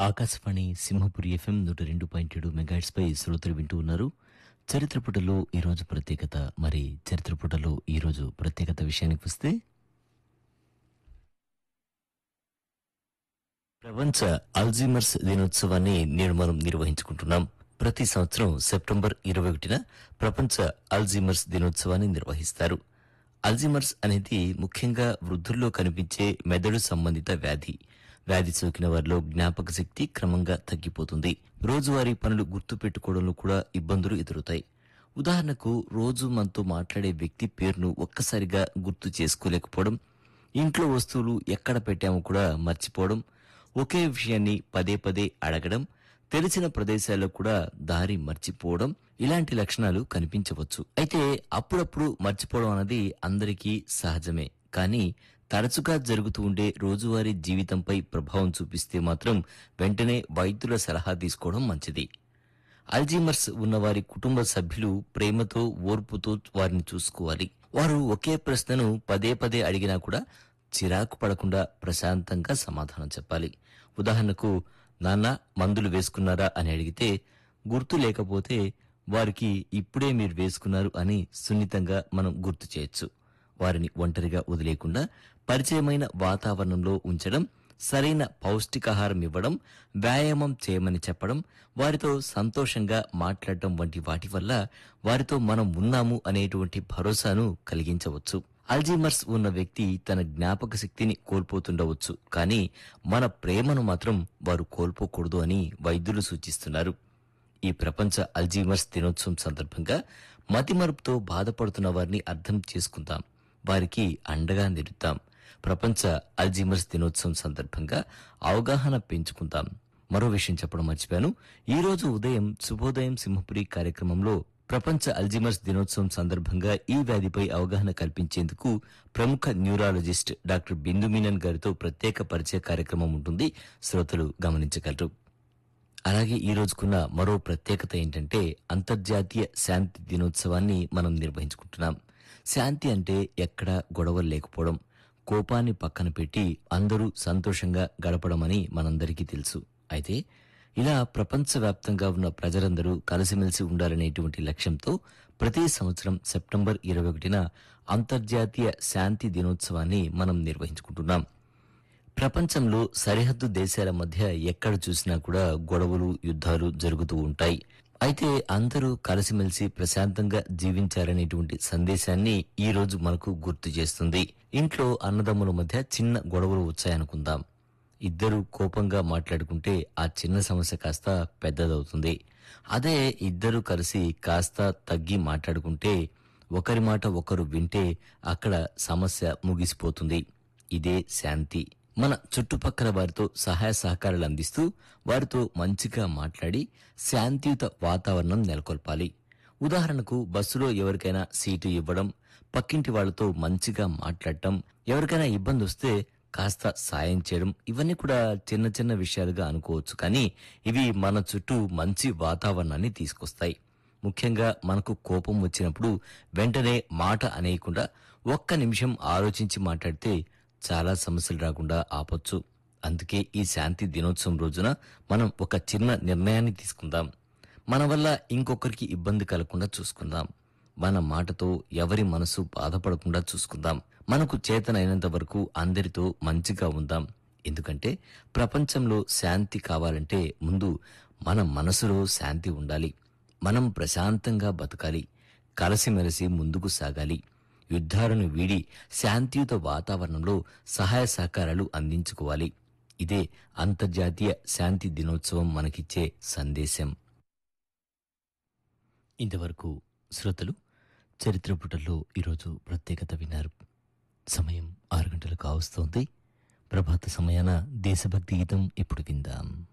Akashvani Simhapuri FM నూట రెండు point ఏడు మెగాట్స్ పై శ్రోతలు వింటూ ఉన్నారు చరిత్ర పుటలో ఈరోజు ప్రత్యేకత మరి చరిత్ర పుటలో ఈరోజు ప్రత్యేకత విషయానికి వస్తే ప్రపంచ అల్జీమర్స్ దినోత్సవాన్ని నేడు మనం నిర్వహించుకుంటున్నాం ప్రతి సంవత్సరం సెప్టెంబర్ ఇరవై ఒకటిన ప్రపంచ అల్జీమర్స్ దినోత్సవాన్ని నిర్వహిస్తారు అల్జీమర్స్ అనేది ముఖ్యంగా వృద్ధుల్లో కనిపించే మెదడు సంబంధిత వ్యాధి వ్యాధి సోకిన వారిలో జ్ఞాపక శక్తి క్రమంగా తగ్గిపోతుంది రోజువారీ పనులు గుర్తు పెట్టుకోవడంలో కూడా ఇబ్బందులు ఎదురవుతాయి ఉదాహరణకు రోజు మనతో మాట్లాడే వ్యక్తి పేరును ఒక్కసారిగా గుర్తు చేసుకోలేకపోవడం ఇంట్లో వస్తువులు ఎక్కడ పెట్టామో కూడా మర్చిపోవడం ఒకే విషయాన్ని పదే పదే అడగడం తెలిసిన ప్రదేశాల్లో కూడా దారి మర్చిపోవడం ఇలాంటి లక్షణాలు కనిపించవచ్చు అయితే అప్పుడప్పుడు మర్చిపోవడం అనేది అందరికీ సహజమే కానీ తరచుగా జరుగుతూ ఉండే రోజువారీ జీవితంపై ప్రభావం చూపిస్తే మాత్రం వెంటనే వైద్యుల సలహా తీసుకోవడం మంచిది అల్జీమర్స్ ఉన్నవారి కుటుంబ సభ్యులు ప్రేమతో ఓర్పుతో వారిని చూసుకోవాలి వారు ఒకే ప్రశ్నను పదే పదే అడిగినా కూడా చిరాకు పడకుండా ప్రశాంతంగా సమాధానం చెప్పాలి ఉదాహరణకు నాన్న మందులు వేసుకున్నారా అని అడిగితే గుర్తు లేకపోతే వారికి ఇప్పుడే మీరు వేసుకున్నారు అని సున్నితంగా మనం గుర్తు చేయొచ్చు వారిని ఒంటరిగా వదిలేకుండా పరిచయమైన వాతావరణంలో ఉంచడం సరైన పౌష్టికాహారం ఇవ్వడం వ్యాయామం చేయమని చెప్పడం వారితో సంతోషంగా మాట్లాడటం వంటి వాటి వల్ల వారితో మనం ఉన్నాము అనేటువంటి భరోసాను కలిగించవచ్చు అల్జీమర్స్ ఉన్న వ్యక్తి తన జ్ఞాపక శక్తిని కోల్పోతుండవచ్చు కానీ మన ప్రేమను మాత్రం వారు కోల్పోకూడదు అని వైద్యులు సూచిస్తున్నారు ఈ ప్రపంచ అల్జీమర్స్ దినోత్సవం సందర్భంగా మతిమరుపుతో బాధపడుతున్న వారిని అర్థం చేసుకుందాం వారికి అండగా నిలుద్దాం ప్రపంచ అల్జీమర్స్ దినోత్సవం సందర్భంగా అవగాహన పెంచుకుందాం మరో విషయం చెప్పడం మర్చిపోయాను ఈ రోజు ఉదయం శుభోదయం సింహపురి కార్యక్రమంలో ప్రపంచ అల్జీమర్స్ దినోత్సవం సందర్భంగా ఈ వ్యాధిపై అవగాహన కల్పించేందుకు ప్రముఖ న్యూరాలజిస్ట్ డాక్టర్ బిందు మీనన్ గారితో ప్రత్యేక పరిచయ కార్యక్రమం ఉంటుంది శ్రోతలు గమనించగలరు అలాగే ఈ రోజుకున్న మరో ప్రత్యేకత ఏంటంటే అంతర్జాతీయ శాంతి దినోత్సవాన్ని మనం నిర్వహించుకుంటున్నాం శాంతి అంటే ఎక్కడా గొడవలు లేకపోవడం కోపాన్ని పక్కన పెట్టి అందరూ సంతోషంగా గడపడమని మనందరికీ తెలుసు అయితే ఇలా ప్రపంచవ్యాప్తంగా ఉన్న ప్రజలందరూ కలిసిమెలిసి ఉండాలనేటువంటి లక్ష్యంతో ప్రతి సంవత్సరం సెప్టెంబర్ ఇరవై ఒకటిన అంతర్జాతీయ శాంతి దినోత్సవాన్ని మనం నిర్వహించుకుంటున్నాం ప్రపంచంలో సరిహద్దు దేశాల మధ్య ఎక్కడ చూసినా కూడా గొడవలు యుద్ధాలు జరుగుతూ ఉంటాయి అయితే అందరూ కలిసిమెలిసి ప్రశాంతంగా జీవించారనేటువంటి సందేశాన్ని ఈ రోజు మనకు గుర్తు చేస్తుంది ఇంట్లో అన్నదమ్ముల మధ్య చిన్న గొడవలు వచ్చాయనుకుందాం ఇద్దరు కోపంగా మాట్లాడుకుంటే ఆ చిన్న సమస్య కాస్త పెద్దదవుతుంది అదే ఇద్దరు కలిసి కాస్త తగ్గి మాట్లాడుకుంటే ఒకరి మాట ఒకరు వింటే అక్కడ సమస్య ముగిసిపోతుంది ఇదే శాంతి మన చుట్టుపక్కల వారితో సహాయ సహకారాలు అందిస్తూ వారితో మంచిగా మాట్లాడి శాంతియుత వాతావరణం నెలకొల్పాలి ఉదాహరణకు బస్సులో ఎవరికైనా సీటు ఇవ్వడం పక్కింటి వాళ్ళతో మంచిగా మాట్లాడటం ఎవరికైనా ఇబ్బంది వస్తే కాస్త సాయం చేయడం ఇవన్నీ కూడా చిన్న చిన్న విషయాలుగా అనుకోవచ్చు కానీ ఇవి మన చుట్టూ మంచి వాతావరణాన్ని తీసుకొస్తాయి ముఖ్యంగా మనకు కోపం వచ్చినప్పుడు వెంటనే మాట అనేయకుండా ఒక్క నిమిషం ఆలోచించి మాట్లాడితే చాలా సమస్యలు రాకుండా ఆపొచ్చు అందుకే ఈ శాంతి దినోత్సవం రోజున మనం ఒక చిన్న నిర్ణయాన్ని తీసుకుందాం మన వల్ల ఇంకొకరికి ఇబ్బంది కలగకుండా చూసుకుందాం మన మాటతో ఎవరి మనసు బాధపడకుండా చూసుకుందాం మనకు చేతనైనంత వరకు అందరితో మంచిగా ఉందాం ఎందుకంటే ప్రపంచంలో శాంతి కావాలంటే ముందు మన మనసులో శాంతి ఉండాలి మనం ప్రశాంతంగా బతకాలి కలిసిమెలిసి ముందుకు సాగాలి యుద్ధాలను వీడి శాంతియుత వాతావరణంలో సహాయ సహకారాలు అందించుకోవాలి ఇదే అంతర్జాతీయ శాంతి దినోత్సవం మనకిచ్చే సందేశం ఇంతవరకు శ్రోతలు చరిత్ర పుటల్లో ఈరోజు ప్రత్యేకత విన్నారు సమయం ఆరు గంటలకు కావస్తోంది ప్రభాత సమయాన దేశభక్తి గీతం ఇప్పుడు విందాం